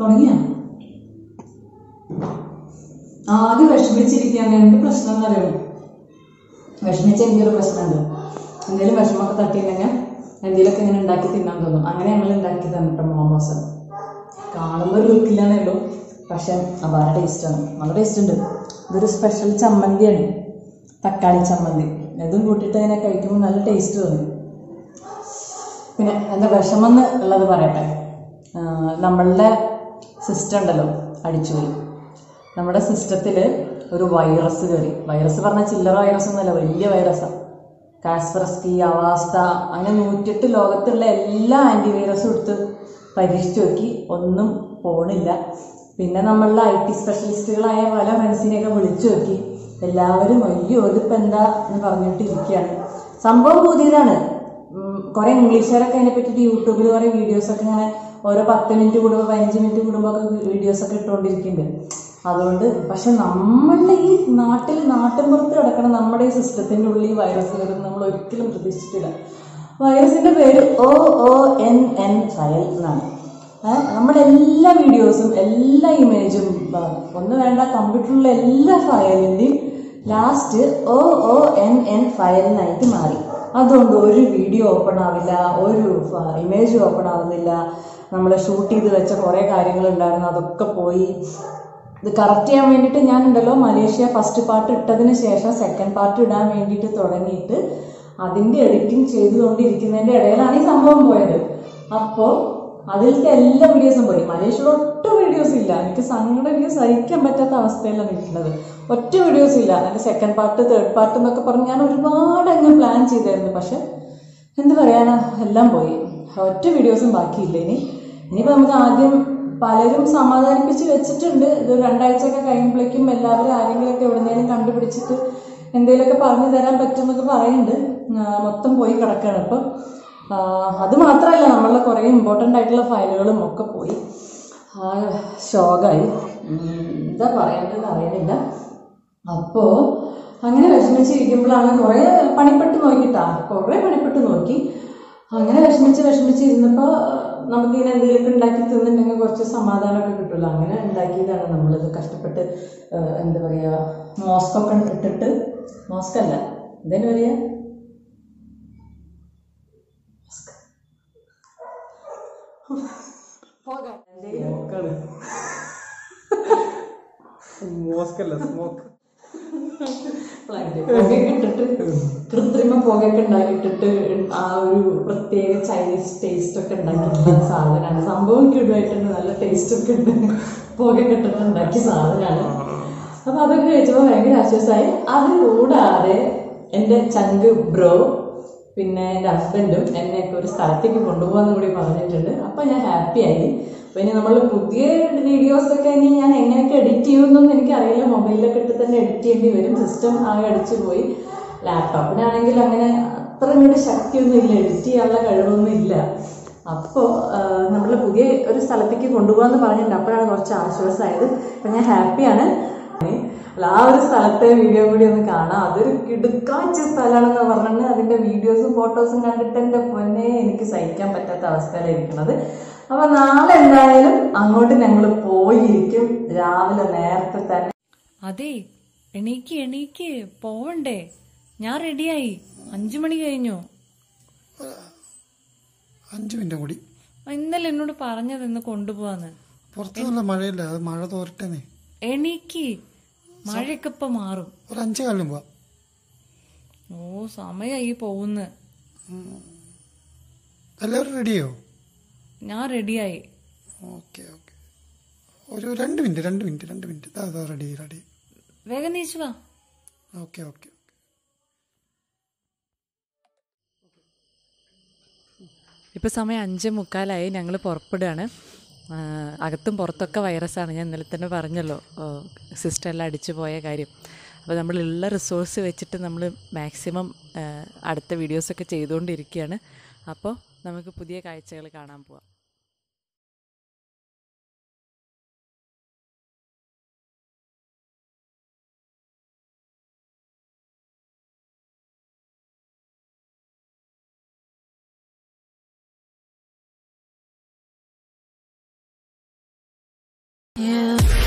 തുടങ്ങിയ ആകെ വിഷമിച്ചിരിക്കുകയാണ് എന്ത് പ്രശ്നം എന്നറിയോ വിഷമിച്ച എനിക്കൊരു പ്രശ്നമുണ്ട് എന്തെങ്കിലും വിഷമമൊക്കെ തട്ടിയിട്ടുണ്ടെങ്കിൽ എന്തെങ്കിലുമൊക്കെ ഇങ്ങനെ ഉണ്ടാക്കി തിന്നാൻ തോന്നും അങ്ങനെ ഞങ്ങൾ ഉണ്ടാക്കി തന്നിട്ട് മോമോസ് കാണുമ്പോൾ ഒരു ലുക്കില്ലാന്നേ ഉള്ളൂ പക്ഷെ അപാര ടേസ്റ്റാണ് നല്ല ടേസ്റ്റ് ഉണ്ട് ഇതൊരു സ്പെഷ്യൽ ചമ്മന്തിയാണ് തക്കാളി ചമ്മന്തി ഇതും കൂട്ടിയിട്ട് ഇങ്ങനെ കഴിക്കുമ്പോൾ നല്ല ടേസ്റ്റ് തോന്നി പിന്നെ എന്താ വിഷമെന്ന് ഉള്ളത് പറയട്ടെ ആ, നമ്മളുടെ സിസ്റ്റം ഉണ്ടല്ലോ അടിച്ചുപോയി നമ്മുടെ സിസ്റ്റത്തിൽ ഒരു വൈറസ് കയറി വൈറസ് പറഞ്ഞാൽ ചില്ലറ വൈറസ് ഒന്നുമല്ല വലിയ വൈറസാണ് കാസ്പറസ്കി അവാസ്ത അങ്ങനെ നൂറ്റെട്ട് ലോകത്തുള്ള എല്ലാ ആൻറ്റിവൈറസും എടുത്ത് പരീക്ഷിച്ച് നോക്കി ഒന്നും പോണില്ല പിന്നെ നമ്മളുടെ ഐ ടി സ്പെഷ്യലിസ്റ്റുകളായ പല ഫ്രണ്ട്സിനെയൊക്കെ വിളിച്ചു നോക്കി എല്ലാവരും അയ്യോ ഇതിപ്പോൾ എന്താ എന്ന് പറഞ്ഞിട്ട് ഇരിക്കുകയാണ് സംഭവം പുതിയതാണ് ഉം, കുറെ ഇംഗ്ലീഷുകാരൊക്കെ അതിനെ പറ്റിയിട്ട് യൂട്യൂബിൽ കുറെ വീഡിയോസ് ഒക്കെ ഇങ്ങനെ ഓരോ പത്ത് മിനിറ്റ് കൂടുമ്പോൾ പതിനഞ്ച് മിനിറ്റ് കൂടുമ്പോൾ ഒക്കെ വീഡിയോസ് ഒക്കെ ഇട്ടുകൊണ്ടിരിക്കുന്നുണ്ട് അതുകൊണ്ട് പക്ഷെ നമ്മളുടെ ഈ നാട്ടിൽ നാട്ടിൻപുറത്ത് കിടക്കണ നമ്മുടെ ഈ സിസ്റ്റത്തിൻ്റെ ഉള്ളിൽ ഈ വൈറസ് കയറും നമ്മൾ ഒരിക്കലും പ്രതീക്ഷിച്ചിട്ടില്ല വൈറസിന്റെ പേര് O O N N file എന്നാണ് ഏഹ് നമ്മുടെ എല്ലാ വീഡിയോസും എല്ലാ ഇമേജും ഒന്ന് വേണ്ട കമ്പ്യൂട്ടറിലുള്ള എല്ലാ ഫയലിൻ്റെയും last O O N N ഫയലിനായിട്ട് മാറി അതുകൊണ്ട് ഒരു വീഡിയോ ഓപ്പൺ ആവില്ല ഒരു ഇമേജ് ഓപ്പൺ ആവുന്നില്ല നമ്മൾ ഷൂട്ട് ചെയ്ത് വെച്ച കുറേ കാര്യങ്ങളുണ്ടായിരുന്നു അതൊക്കെ പോയി ഇത് കറക്റ്റ് ചെയ്യാൻ വേണ്ടിയിട്ട് ഞാനുണ്ടല്ലോ മലേഷ്യ ഫസ്റ്റ് പാർട്ട് ഇട്ടതിന് ശേഷം സെക്കൻഡ് പാർട്ട് ഇടാൻ വേണ്ടിയിട്ട് തുടങ്ങിയിട്ട് അതിൻ്റെ എഡിറ്റിംഗ് ചെയ്തുകൊണ്ടിരിക്കുന്നതിൻ്റെ ഇടയിലാണ് ഈ സംഭവം പോയത് അപ്പോൾ അതിലത്തെ എല്ലാ വീഡിയോസും പോയി മലേഷ്യയിൽ ഒട്ടും വീഡിയോസ് ഇല്ല എനിക്ക് സങ്കടം എനിക്ക് സഹിക്കാൻ പറ്റാത്ത അവസ്ഥയിലാണ് നിൽക്കുന്നത് ഒറ്റ വീഡിയോസ് ഇല്ല അതിൻ്റെ സെക്കൻഡ് പാർട്ട് തേർഡ് പാർട്ട് എന്നൊക്കെ പറഞ്ഞ് ഞാൻ ഒരുപാട് അങ്ങ് പ്ലാൻ ചെയ്തായിരുന്നു പക്ഷെ എന്ത് പറയാനാ എല്ലാം പോയി ഒറ്റ വീഡിയോസും ബാക്കിയില്ല ഇനി ഇനിയിപ്പോൾ നമുക്ക് ആദ്യം പലരും സമാധാനിപ്പിച്ച് വെച്ചിട്ടുണ്ട് ഇത് രണ്ടാഴ്ചയൊക്കെ കഴിയുമ്പോഴേക്കും എല്ലാവരും ആരെങ്കിലുമൊക്കെ എവിടുന്നേലും കണ്ടുപിടിച്ചിട്ട് എന്തെങ്കിലുമൊക്കെ പറഞ്ഞു തരാൻ പറ്റുമെന്നൊക്കെ പറയുന്നുണ്ട് ആ, മൊത്തം പോയി കിടക്കുകയാണ് ഇപ്പം ആ, അത് മാത്രമല്ല നമ്മളുടെ കുറേ ഇമ്പോർട്ടൻ്റ് ആയിട്ടുള്ള ഫയലുകളും ഒക്കെ പോയി ആ, ശോകമായി ഉം, എന്താ പറയേണ്ടതെന്ന് അറിയണില്ല അപ്പോൾ അങ്ങനെ വിഷമിച്ചിരിക്കുമ്പോഴാണ് കുറേ പണിപ്പെട്ട് നോക്കിട്ടാ കുറേ പണിപ്പെട്ട് നോക്കി അങ്ങനെ വിഷമിച്ച് വിഷമിച്ച് ഇരുന്നപ്പോൾ നമുക്കിങ്ങനെ എന്തെങ്കിലുമൊക്കെ ഉണ്ടാക്കി തിന്നിട്ടുണ്ടെങ്കിൽ കുറച്ച് സമാധാനമൊക്കെ കിട്ടുമല്ലോ അങ്ങനെ ഉണ്ടാക്കിയതാണ് നമ്മളിത് കഷ്ടപ്പെട്ട് ആ, എന്താ പറയുക മോസ്കൊക്കെ ഇട്ടിട്ട് മോസ്ക് അല്ല എന്തേലും പറയുക പോകാം സ്മോക്കാണ് മോസ്കല്ല സ്മോക്ക് പ്ലാന്റ് പുകയൊക്കെ ഇട്ടിട്ട് കൃത്രിമ പുകയൊക്കെ ഉണ്ടാക്കിയിട്ടിട്ട് ആ ഒരു പ്രത്യേക ചൈനീസ് ടേസ്റ്റ് ഒക്കെ ഉണ്ടാക്കിയിട്ടുള്ള സാധനമാണ് സംഭവം കിടുവായിട്ടുണ്ട് നല്ല ടേസ്റ്റ് ഒക്കെ ഉണ്ട് പുകയൊക്കെ ഇട്ടിട്ട് ഉണ്ടാക്കിയ സാധനമാണ് അപ്പൊ അതൊക്കെ കഴിച്ചപ്പോൾ ഭയങ്കര ആശ്വാസമായി അത് കൂടാതെ എൻ്റെ ചങ്ക് ബ്രോ പിന്നെ എൻ്റെ ഹസ്ബൻഡും എന്നെയൊക്കെ ഒരു സ്ഥലത്തേക്ക് കൊണ്ടുപോകാന്ന് കൂടി പറഞ്ഞിട്ടുണ്ട് അപ്പൊ ഞാൻ ഹാപ്പിയായി പിന്നെ നമ്മൾ പുതിയ വീഡിയോസ് ഒക്കെ ഇനി ഞാൻ എങ്ങനെയൊക്കെ എഡിറ്റ് ചെയ്യുമെന്നൊന്നും എനിക്കറിയില്ല മൊബൈലിലൊക്കെ ഇട്ട് തന്നെ എഡിറ്റ് ചെയ്യേണ്ടി വരും സിസ്റ്റം ആകെ അടിച്ചു പോയി ലാപ്ടോപ്പിനാണെങ്കിൽ അങ്ങനെ അത്ര ഇങ്ങോട്ട് ശക്തിയൊന്നും ഇല്ല എഡിറ്റ് ചെയ്യാനുള്ള കഴിവൊന്നും ഇല്ല അപ്പോൾ നമ്മൾ പുതിയ ഒരു സ്ഥലത്തേക്ക് കൊണ്ടുപോകാന്ന് പറഞ്ഞിട്ടുണ്ട് അപ്പോഴാണ് കുറച്ച് ആശ്വാസമായത് അപ്പം ഞാൻ ഹാപ്പിയാണ് അല്ല ആ ഒരു സ്ഥലത്തെ വീഡിയോ കൂടി ഒന്ന് കാണാം അതൊരു കിടുക്കാച്ച സ്ഥലമാണെന്ന് പറഞ്ഞിട്ട് അതിന്റെ വീഡിയോസും ഫോട്ടോസും കണ്ടിട്ട് എൻ്റെ പൊന്നെ എനിക്ക് സഹിക്കാൻ പറ്റാത്ത അവസ്ഥയിലിരിക്കുന്നത് അപ്പൊ നാളെ എന്തായാലും അങ്ങോട്ട് ഞങ്ങൾ പോയിരിക്കും രാവിലെ നേരത്തെ തന്നെ അതെ എണീക്ക് എണീക്ക് പോവണ്ടേ ഞാൻ റെഡിയായി അഞ്ചു മണി കഴിഞ്ഞു അഞ്ച് മിനിറ്റ് കൂടി ആ, ഇന്നലെ എന്നോട് പറഞ്ഞത് ഇന്ന് കൊണ്ടുപോവാന്ന് പുറത്ത് നല്ല മഴയില്ല അത് മഴ തോരട്ടേന്നേ എണീക്ക് മഴയൊക്കെ ഇപ്പൊ മാറും ഒരു അഞ്ച് കാലം പോവാം ഓ സമയായി പോകുന്ന് എല്ലാവരും റെഡിയോ ഞാൻ റെഡിയായി ഓക്കെ ഓക്കെ ഒരു രണ്ട് മിനിറ്റ് രണ്ട് മിനിറ്റ് രണ്ട് മിനിറ്റ് അതാ റെഡി റെഡി വേഗം നീച്ചു വാ ഓക്കെ ഓക്കെ ഇപ്പൊ സമയം അഞ്ച് മുക്കാലായി ഞങ്ങൾ പുറപ്പെടുകയാണ് ആ, അകത്തും പുറത്തൊക്കെ വൈറസാണ് ഞാൻ ഇന്നലെ തന്നെ പറഞ്ഞല്ലോ സിസ്റ്റം എല്ലാം അടിച്ചു പോയ കാര്യം അപ്പോൾ നമ്മളുള്ള റിസോഴ്സ് വെച്ചിട്ട് നമ്മൾ മാക്സിമം അടുത്ത വീഡിയോസൊക്കെ ചെയ്തുകൊണ്ടിരിക്കുകയാണ് അപ്പോൾ നമുക്ക് പുതിയ കാഴ്ചകൾ കാണാൻ പോവാം you.